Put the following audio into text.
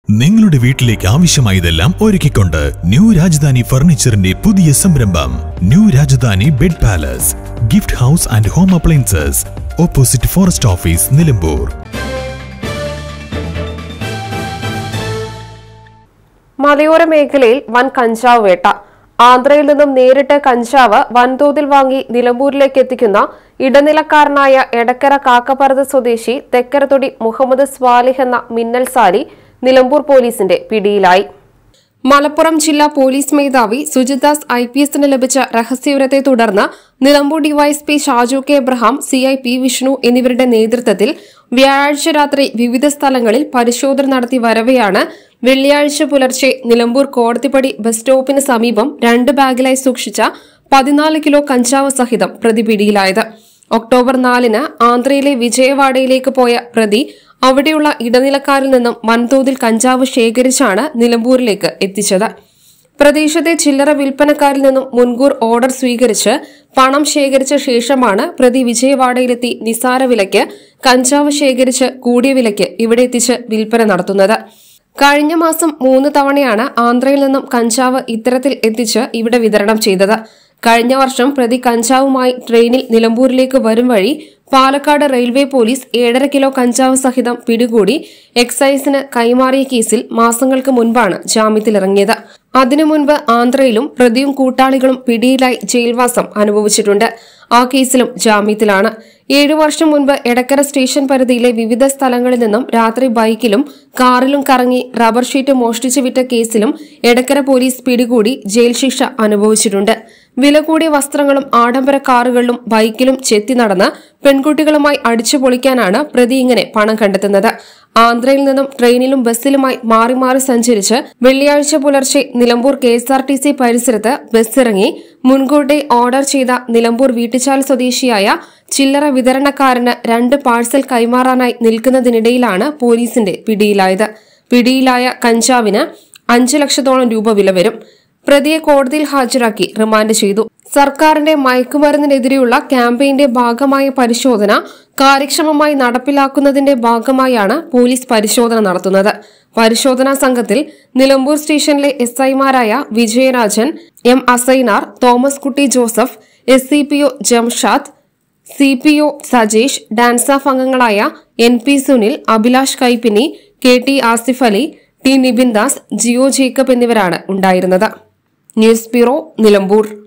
നിങ്ങളുടെ വീട്ടിലേക്ക് ആവശ്യമായതെല്ലാം ഒരുക്കിക്കൊണ്ട് ന്യൂ രാജധാനി ഫർണിച്ചറിന്റെ പുതിയ സംരംഭം new Rajadhani bed palace gift house and home appliances opposite forest office Nilambur മലയോര മേഖലയിൽ വൻ കഞ്ചാവ് വേട്ട ആന്ധ്രയിൽ നിന്നും നേരിട്ട് കഞ്ചാവ് വൻതോതിൽ വാങ്ങി നിലമ്പൂരിലേക്ക് എത്തിക്കുന്ന ഇടനിലക്കാരനായ എടക്കര കാക്കപ്പറത്ത് സ്വദേശി തെക്കരത്തൊടി മുഹമ്മദ് സ്വാലിഹ് എന്ന മിന്നൽ സാലി നിലമ്പൂർ പോലീസിന്റെ പിടിയിലായി മലപ്പുറം ജില്ലാ പോലീസ് മേധാവി സുജിദാസ് ഐ പി എസിന് ലഭിച്ച രഹസ്യവിവരത്തെ തുടർന്ന് Nilambur DYSP Shaju K Abraham C I P Vishnu എന്നിവരുടെ നേതൃത്വത്തിൽ വ്യാഴാഴ്ച രാത്രി വിവിധ സ്ഥലങ്ങളിൽ പരിശോധന നടത്തി വരവെയാണ് വെള്ളിയാഴ്ച പുലർച്ചെ നിലമ്പൂർ കോടതിപ്പടി ബസ് സ്റ്റോപ്പിന് സമീപം രണ്ട് ബാഗിലായി സൂക്ഷിച്ച പതിനാല് കിലോ കഞ്ചാവ് സഹിതം പ്രതി പിടിയിലായത് ഒക്ടോബർ നാലിന് ആന്ധ്രയിലെ വിജയവാഡയിലേക്ക് പോയ പ്രതി അവിടെയുള്ള ഇടനിലക്കാരിൽ നിന്നും വൻതോതിൽ കഞ്ചാവ് ശേഖരിച്ചാണ് നിലമ്പൂരിലേക്ക് എത്തിച്ചത് പ്രദേശത്തെ ചില്ലറ വിൽപ്പനക്കാരിൽ നിന്നും മുൻകൂർ ഓർഡർ സ്വീകരിച്ച് പണം ശേഖരിച്ച ശേഷമാണ് പ്രതി വിജയവാഡയിലെത്തി നിസാര വിലയ്ക്ക് കഞ്ചാവ് ശേഖരിച്ച് കൂടിയ വിലയ്ക്ക് ഇവിടെ എത്തിച്ച് വിൽപ്പന നടത്തുന്നത് കഴിഞ്ഞ മാസം മൂന്ന് തവണയാണ് ആന്ധ്രയിൽ നിന്നും കഞ്ചാവ് ഇത്തരത്തിൽ എത്തിച്ച് ഇവിടെ വിതരണം ചെയ്തത് കഴിഞ്ഞ വർഷം പ്രതി കഞ്ചാവുമായി ട്രെയിനിൽ നിലമ്പൂരിലേക്ക് വരും വഴി പാലക്കാട് റെയിൽവേ പോലീസ് ഏഴര കിലോ കഞ്ചാവ് സഹിതം പിടികൂടി എക്സൈസിന് കൈമാറിയ കേസിൽ മാസങ്ങൾക്ക് മുൻപാണ് ജാമ്യത്തിലിറങ്ങിയത് അതിനു മുൻപ് ആന്ധ്രയിലും പ്രതിയും കൂട്ടാളികളും പിടിയിലായി ജയിൽവാസം അനുഭവിച്ചിട്ടുണ്ട് ആ കേസിലും ജാമ്യത്തിലാണ് ഏഴു വർഷം മുൻപ് എടക്കര സ്റ്റേഷൻ പരിധിയിലെ വിവിധ സ്ഥലങ്ങളിൽ നിന്നും രാത്രി ബൈക്കിലും കാറിലും കറങ്ങി റബ്ബർ ഷീറ്റ് മോഷ്ടിച്ചു വിറ്റ കേസിലും എടക്കര പോലീസ് പിടികൂടി ജയിൽ ശിക്ഷ അനുഭവിച്ചിട്ടുണ്ട് വില കൂടിയ വസ്ത്രങ്ങളും ആഡംബര കാറുകളിലും ബൈക്കിലും ചെത്തി നടന്ന് പെൺകുട്ടികളുമായി അടിച്ചു പൊളിക്കാനാണ് പ്രതി ഇങ്ങനെ പണം കണ്ടെത്തുന്നത് ആന്ധ്രയിൽ നിന്നും ട്രെയിനിലും ബസ്സിലുമായി മാറി മാറി സഞ്ചരിച്ച് വെള്ളിയാഴ്ച പുലർച്ചെ Nilambur K S R T C പരിസരത്ത് ബസ്സിറങ്ങി മുൻകൂട്ടി ഓർഡർ ചെയ്ത നിലമ്പൂർ വീട്ടുചാൽ സ്വദേശിയായ ചില്ലറ വിതരണക്കാരന് രണ്ട് പാഴ്സൽ കൈമാറാനായി നിൽക്കുന്നതിനിടയിലാണ് പോലീസിന്റെ പിടിയിലായത് പിടിയിലായ കഞ്ചാവിന് അഞ്ചു ലക്ഷത്തോളം രൂപ വില വരും പ്രതിയെ കോടതിയിൽ ഹാജരാക്കി റിമാൻഡ് ചെയ്തു സർക്കാരിന്റെ മയക്കുമരുന്നിനെതിരെയുള്ള ക്യാമ്പയിന്റെ ഭാഗമായ പരിശോധന കാര്യക്ഷമമായി നടപ്പിലാക്കുന്നതിന്റെ ഭാഗമായാണ് പോലീസ് പരിശോധന നടത്തുന്നത് പരിശോധനാ സംഘത്തിൽ നിലമ്പൂർ സ്റ്റേഷനിലെ എസ് ഐമാരായ Vijayarajan M Asainar Thomas Kutty Joseph S C P O Jamshad C P O Sajesh DANSAF അംഗങ്ങളായ N P Sunil Abhilash Kaippini K T Asif Ali T Nibin Das Jio Jacob എന്നിവരാണ് ഉണ്ടായിരുന്നത് ന്യൂസ് ബ്യൂറോ നിലമ്പൂർ